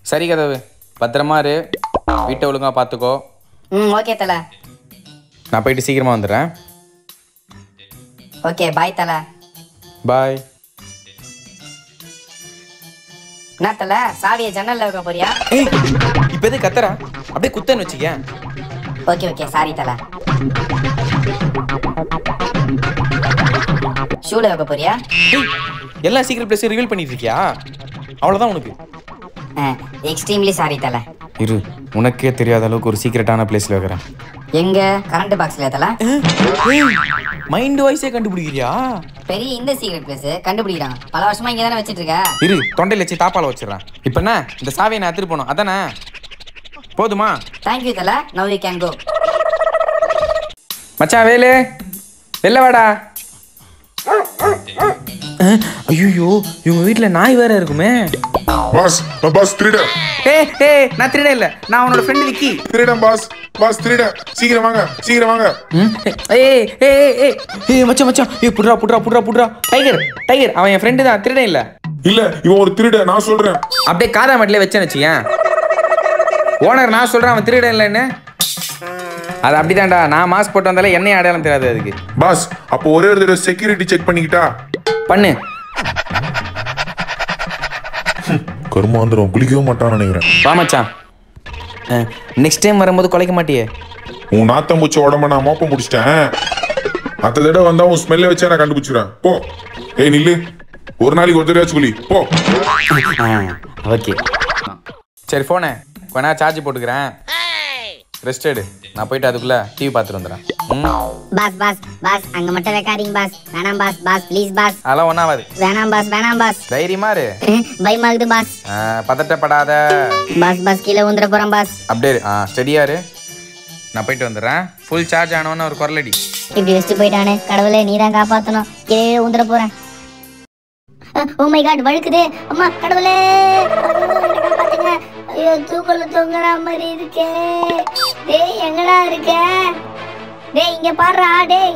சரி கதவு பத்திரமா இரு வீட்டை ஒழுங்கா பார்த்துக்கோ ம் ஓகே தல நான் போயிட்டு சீக்கிரமா வந்துடுறேன் ஓகே பாய் தல பாய் என்ன தல சாவியை ஜன்னல்ல வைக்க போறியா ஏய் இப்போ எது கத்துறா அப்படியே குத்தன்னு வச்சுக்கேன் ஓகே ஓகே சாரி தல ஷூல வைக்க போறியா ஏய் எல்லா சீக்கிரம் பிளேஸையும் ரிவீல் பண்ணிட்டு இருக்கியா அவ்வளோதான் உனக்கு எக்ஸ்ட்ரீம்லி சாரி தல இரு உனக்கே தெரியாத அளவுக்கு ஒரு சீக்கிரட்டான பிளேஸ்ல வைக்கிறேன் எங்க கரண்ட் பாக்ஸ்ல தல மைண்ட் வாய்ஸே கண்டுபிடிக்கிறியா பெரிய இந்த சீக்ரெட் பிளேஸ் கண்டுபிடிக்கிறான் பல வருஷமா இங்க தானே வச்சிட்டு இருக்க இரு தொண்டையில் வச்சு தாப்பால வச்சிடறேன் இப்போ என்ன இந்த சாவியை நான் எடுத்துட்டு போகணும் அதானே போதுமா தேங்க்யூ தல நவ் யூ கேன் கோ மச்சான் வேலு வெளில வாடா ஐயோ இவங்க வீட்டில் நாய் வேற இருக்குமே பாஸ் நான் பாஸ் திருடன் ஏ ஏ நான் திருட இல்லை நான் உன்னோட ஃப்ரெண்டு விக்கி திருடன் பாஸ் பாஸ் திருடன் சீக்கிரம் வாங்க சீக்கிரம் வாங்க ம், ஏய் ஏய் ஏய் ஏய் ஏய் மச்சான் மச்சான் ஏய் புட்றா புட்றா புட்றா புட்றா டைகர் டைகர் அவன் என் ஃப்ரெண்டு தான் திருடன் இல்லை இல்ல இவன் ஒரு திருடன் நான் சொல்றேன் அப்படியே காதா மட்டிலே வச்சேன்னு வச்சுக்கேன் ஓனர் நான் சொல்கிறேன் அவன் திருடன் இல்லைன்னு அது அப்படிதான்டா நான் மாஸ்க் போட்டு வந்தாலே என்னையும் அடையாளம் தெரியாது அதுக்கு பாஸ் அப்போ ஒரே ஒரு தடவை செக்யூரிட்டி செக் பண்ணிக்கிட்டா பண்ணு கருமாந்திரம் குளிக்கவும் மாட்டான்னு நினைக்கிறேன் வா மச்சான் நெக்ஸ்ட் டைம் வரும்போது குலைக்க மாட்டியே உன் நாத்தம் பூச்சி உடம்ப நான் மோப்பம் முடிச்சிட்டேன் மற்ற தடவை வந்தா உன் ஸ்மெல்ல வச்சே நான் கண்டுபிடிச்சிடுறேன் போ ஏய் நில்லு ஒரு நாளைக்கு ஒரு தடவை குளி போ ஓகே சரி ஃபோனு கொஞ்ச நேரம் சார்ஜ் போட்டுக்கிறேன் ரெஸ்ட் எடு நான் போயிட்டு அதுக்குள்ளே டிவி பார்த்துட்டு வந்துடுறேன் ம் பாஸ் பாஸ் பாஸ் அங்க மட்டும் வைக்காதீங்க பாஸ் வேணாம் பாஸ் பாஸ் ப்ளீஸ் பாஸ் அதெல்லாம் ஒன்றாவது வேணாம் பாஸ் வேணாம் பாஸ் தைரியமா இரு பயமாகுது பாஸ் ஆ, பதட்டப்படாத பாஸ் பாஸ் கீழே ஊந்துட போறோம் பாஸ் அப்படியே இரு. ஆ ஸ்டெடியா இரு நான் போயிட்டு வந்துடுறேன் ஃபுல் சார்ஜ் ஆனவொன்னே ஒரு குரலடி இப்படி வச்சுட்டு போயிட்டானே கடவுளே நீ தான் காப்பாத்தணும் கீழே ஊந்துட போறேன் ஓ மை காட் வழுக்குது அம்மா கடவுளே ஐயோ, என்னை காப்பாத்துங்க ஐயோ தூக்கல தொங்குற மாதிரி இருக்கே டேய் எங்கடா இருக்க டேய் இங்க பாருடா டேய்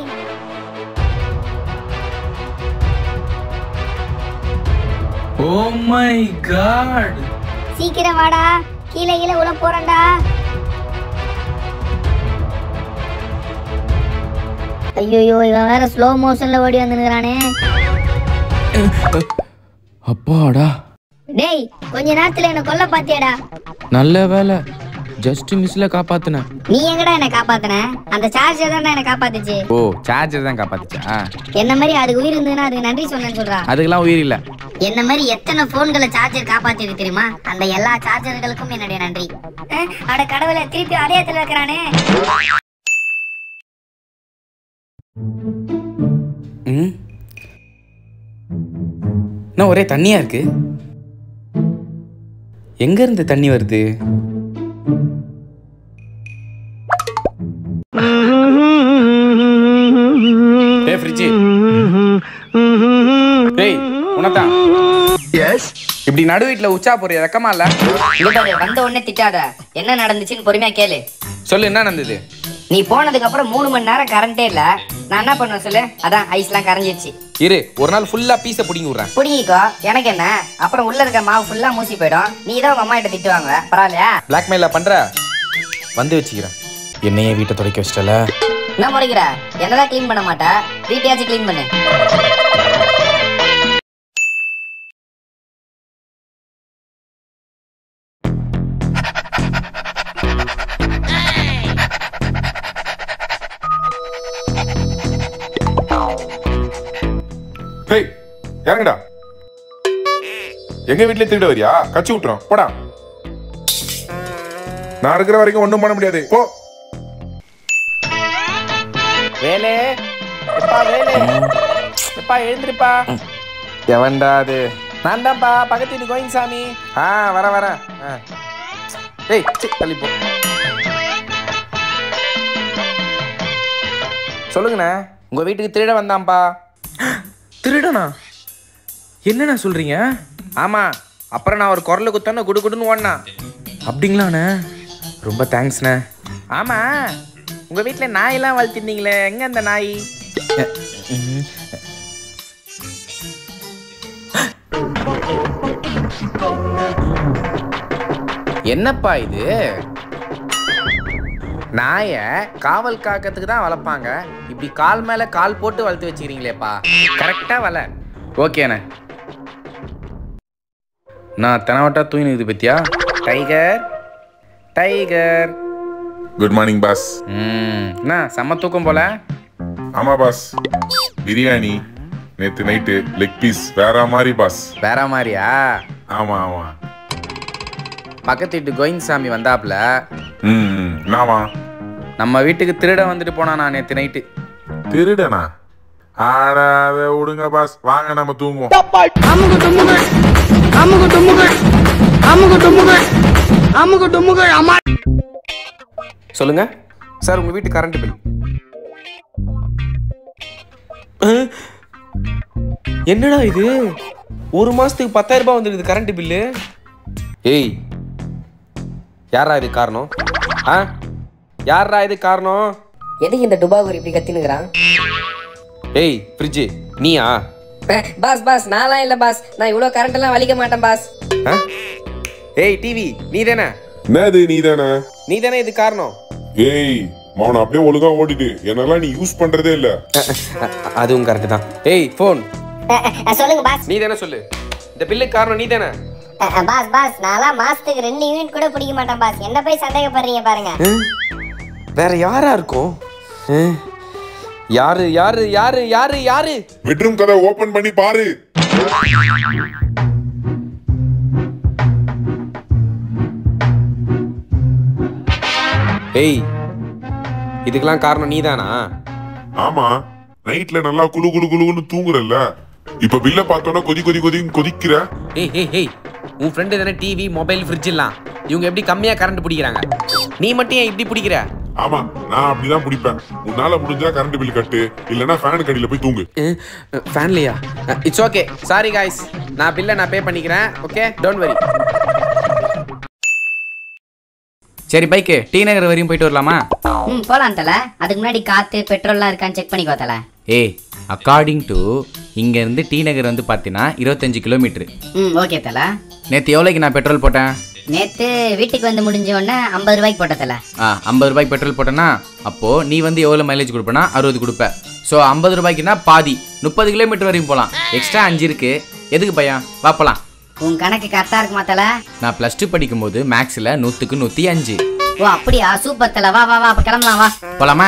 ஓ மை காட் சீக்கிரம் வாடா கீழே கீழே உள்ள போறேன்டா ஐயோ இவன் வேற ஸ்லோ மோஷன்ல ஓடி வந்துருக்கானே அப்பாடா டேய் கொஞ்ச நேரத்துல என்ன கொல்ல பாத்தியாடா நல்ல வேலை ஜஸ்ட் மிஸ்ல காப்பாத்துனேன் நீ எங்கடா என்ன காப்பாத்துன அந்த சார்ஜர் தான் என்ன காப்பாத்துச்சு ஓ சார்ஜர் தான் காப்பாத்துச்சா என்ன மாதிரி அதுக்கு உயிர் இருந்ததுன்னா அதுக்கு நன்றி சொன்னேன்னு சொல்றா அதுக்கெல்லாம் உயிர் இல்ல என்ன மாதிரி எத்தனை போன்களை சார்ஜர் காப்பாத்திருக்கு தெரியுமா அந்த எல்லா சார்ஜர்களுக்கும் என்னுடைய நன்றி அஹ், அட கடவுளை திருப்பி அதே இடத்துல வைக்கிறானே ம் என்ன ஒரே தண்ணியா இருக்கு எங்க இருந்து தண்ணி வருது ஏய் ஃப்ரிட்ஜ் ஏய் உனதான் இப்படி நடு வீட்டுல உச்சா போறிய வெக்கமா இல்ல இங்க பாரு வந்த உடனே திட்டாத என்ன நடந்துச்சுன்னு பொறுமையா கேளு சொல்லு என்ன நடந்தது நீ போனதுக்கு அப்புறம் மூணு மணி நேரம் கரண்டே இல்ல நான் என்ன பண்ணுவேன் சொல்லு அதான் ஐஸ்லாம் கரைஞ்சிருச்சு இரு ஒரு நாள் ஃபுல்லா பீஸை பிடிங்கி விடுறேன் புடிங்கிக்கோ எனக்கு என்ன அப்புறம் உள்ள இருக்க மாவு ஃபுல்லா மூசி போயிடும் நீ தான் உங்க அம்மா கிட்ட திட்டுவாங்க பரவாயில்லையா பிளாக்மெயில பண்ற வந்து வச்சுக்கிறேன் என்னையே வீட்டை துடைக்க வச்சிட்டல என்ன முறைக்கிற என்னதான் க்ளீன் பண்ண மாட்டா வீட்டையாச்சும் க்ளீன் பண்ணு ஹேய் இறங்குடா எங்க வீட்லயே திருட வரியா கச்சி விட்டுறோம் போடா நான் இருக்கிற வரைக்கும் ஒண்ணும் பண்ண முடியாது போ வேலே எப்பா வேலே எப்பா எழுந்திருப்பா எவன்டா அது நான் தான்ப்பா பக்கத்து வீட்டு கோயின்சாமி ஆ வர வர ஏய் சி தள்ளி போ சொல்லுங்கண்ணே உங்க வீட்டுக்கு திருட வந்தான்ப்பா திருடனா என்னண்ணா சொல்றீங்க ஆமா அப்புறம் நான் ஒரு குரலை குத்தானே குடு குடுன்னு ஓடினா அப்படிங்களாண்ணே ரொம்ப தேங்க்ஸ்ண்ணே ஆமா உங்க வீட்ல நாயெல்லாம் வளர்த்திருந்தீங்களே எங்க அந்த நாய் அஹ், ம். என்னப்பா இது நாயை காவல் காக்கிறதுக்கு தான் வளர்ப்பாங்க இப்படி கால் மேலே கால் போட்டு வளர்த்து வச்சுக்கிறீங்களேப்பா கரெக்டாக வள ஓகேண்ணே நான் தெனவட்டா தூங்கினுக்குது பத்தியா tiger tiger good morning boss ம் என்ன செம்ம தூக்கம் போல ஆமா பாஸ் பிரியாணி நேத்து நைட்டு லெக் பீஸ் வேற மாதிரி பாஸ் வேற மாதிரியா ஆமா ஆமா பக்கத்து வீட்டு கோயின்சாமி வந்தாப்புல ம் ம். என்னவா நம்ம வீட்டுக்கு திருட வந்துட்டு போனானா நேற்று நைட்டு திருடனா ஆட அதை விடுங்க பாஸ் வாங்க நம்ம தூங்குவோம் அமுகு டுமுகு அமுகு டுமுகு அமுகு டுமுகு அமுகு டுமுகு அம்மா சொல்லுங்க சார் உங்க வீட்டு கரண்ட் பில் என்னடா இது ஒரு மாசத்துக்கு பத்தாயிரம் ரூபாய் வந்துருக்குது கரண்ட் பில்லு ஏய் யாரா இது காரணம் ஆ யாரா இது காரணம் எதுக்கு இந்த டுபாகூர் இப்படி கத்தினுக்கிறான் ஏய் ஃப்ரிட்ஜு நீயா பாஸ் பாஸ் நான்லாம் இல்ல பாஸ் நான் இவ்வளவு கரண்ட் எல்லாம் வலிக்க மாட்டேன் பாஸ் ஆ? ஏய் டிவி நீ தானே என்னது நீ தானே நீ தானே இது காரணம் ஏய் மௌன அப்படியே ஒழுங்கா ஓடிட்டு என்னெல்லாம் நீ யூஸ் பண்றதே இல்ல அதுவும் கரெக்டு தான் ஏய் ஃபோன் அஹ், அஹ், சொல்லுங்க பாஸ் நீ தானே சொல்லு இந்த பில்லுக்கு காரணம் நீ தானே அஹ், அஹ், பாஸ் பாஸ் நான்லாம் மாசத்துக்கு ரெண்டு யூனிட் கூட பிடிக்க மாட்டேன் பாஸ் என்ன போய் சந்தேகப்படுறீங்க பாருங்க வேற யாரா இருக்கும் அஹ். யாரு யாரு யாரு யாரு யாரு பெட்ரூம் கதை ஓபன் பண்ணி பாரு ஏய் இதுக்கெல்லாம் காரணம் நீதானா ஆமா நைட்ல நல்லா குளு குளு குளுன்னு தூங்குறல்ல இப்ப பில்ல பார்த்தோன்னா கொதி கொதி கொதின்னு கொதிக்கிற ஏய் ஏய் ஏய் உன் ஃப்ரெண்டு தானே டிவி மொபைல் ஃப்ரிட்ஜ் எல்லாம் இவங்க எப்படி கம்மியா கரண்ட் பிடிக்கிறாங்க நீ மட்டும் ஏன் இப்படி பிடிக்கிற ஆமா நான் அப்படிதான் பிடிப்பேன் உன்னால முடிஞ்சா கரண்ட் பில் கட்டு இல்லனா ஃபேன் கடியில போய் தூங்கு ஃபேன்லையா இட்ஸ் ஓகே சாரி காய்ஸ் நான் பில்லை நான் பே பண்ணிக்கிறேன் ஓகே டோன்ட் வரி சரி பைக்கு டி நகர் வரையும் போயிட்டு வரலாமா ம் போலாம் தல அதுக்கு முன்னாடி காத்து பெட்ரோல்லாம் இருக்கான்னு செக் பண்ணிக்கோ தல ஏய் அக்கார்டிங் டு இங்கேருந்து டி நகர் வந்து பார்த்தீங்கன்னா இருபத்தஞ்சு கிலோமீட்ரு ம் ஓகே தல நேற்று எவ்வளோக்கு நான் பெட்ரோல் போட்டேன் நேத்து வீட்டுக்கு வந்து முடிஞ்ச உடனே ஐம்பது ரூபாய்க்கு போட்ட தல ஆ ஐம்பது ரூபாய்க்கு பெட்ரோல் போட்டேன்னா அப்போது நீ வந்து எவ்வளோ மைலேஜ் கொடுப்பேனா அறுபது கொடுப்ப ஸோ ஐம்பது ரூபாய்க்குனா பாதி முப்பது கிலோமீட்டர் வரையும் போகலாம் எக்ஸ்ட்ரா அஞ்சு இருக்கு எதுக்கு பையன் வாப்பலாம் உன் கணக்கு கரெக்டா இருக்குமா தல நான் ப்ளஸ் டூ படிக்கும்போது மேக்ஸில் நூற்றுக்கு நூற்றி அஞ்சு ஓ அப்படியா சூப்பர் தல வா வா வா அப்ப கிளம்பலாம் வா போலாமா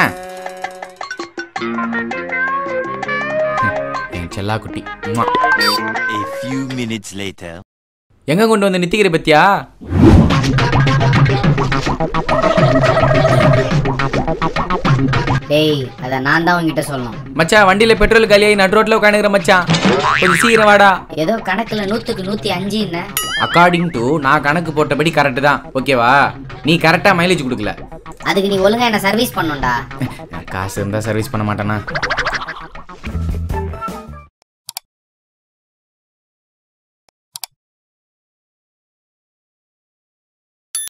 என் செல்லா குட்டி உம்மா. A few minutes later. எங்க கொண்டு வந்து நித்திக்கிற பத்தியா டேய் அத நான் தான் உன்கிட்ட சொல்லணும் மச்சான் வண்டியில பெட்ரோல் காலியாகி நடு ரோட்ல உட்காந்துக்கிற மச்சான் கொஞ்சம் சீக்கிரம் வாடா ஏதோ கணக்குல நூத்துக்கு நூத்தி அஞ்சு என்ன அக்கார்டிங் டு நான் கணக்கு போட்டபடி கரெக்டு தான் ஓகேவா நீ கரெக்டாக மைலேஜ் கொடுக்கல அதுக்கு நீ ஒழுங்கா என்ன சர்வீஸ் பண்ணும்டா காசு இருந்தால் சர்வீஸ் பண்ண மாட்டேனா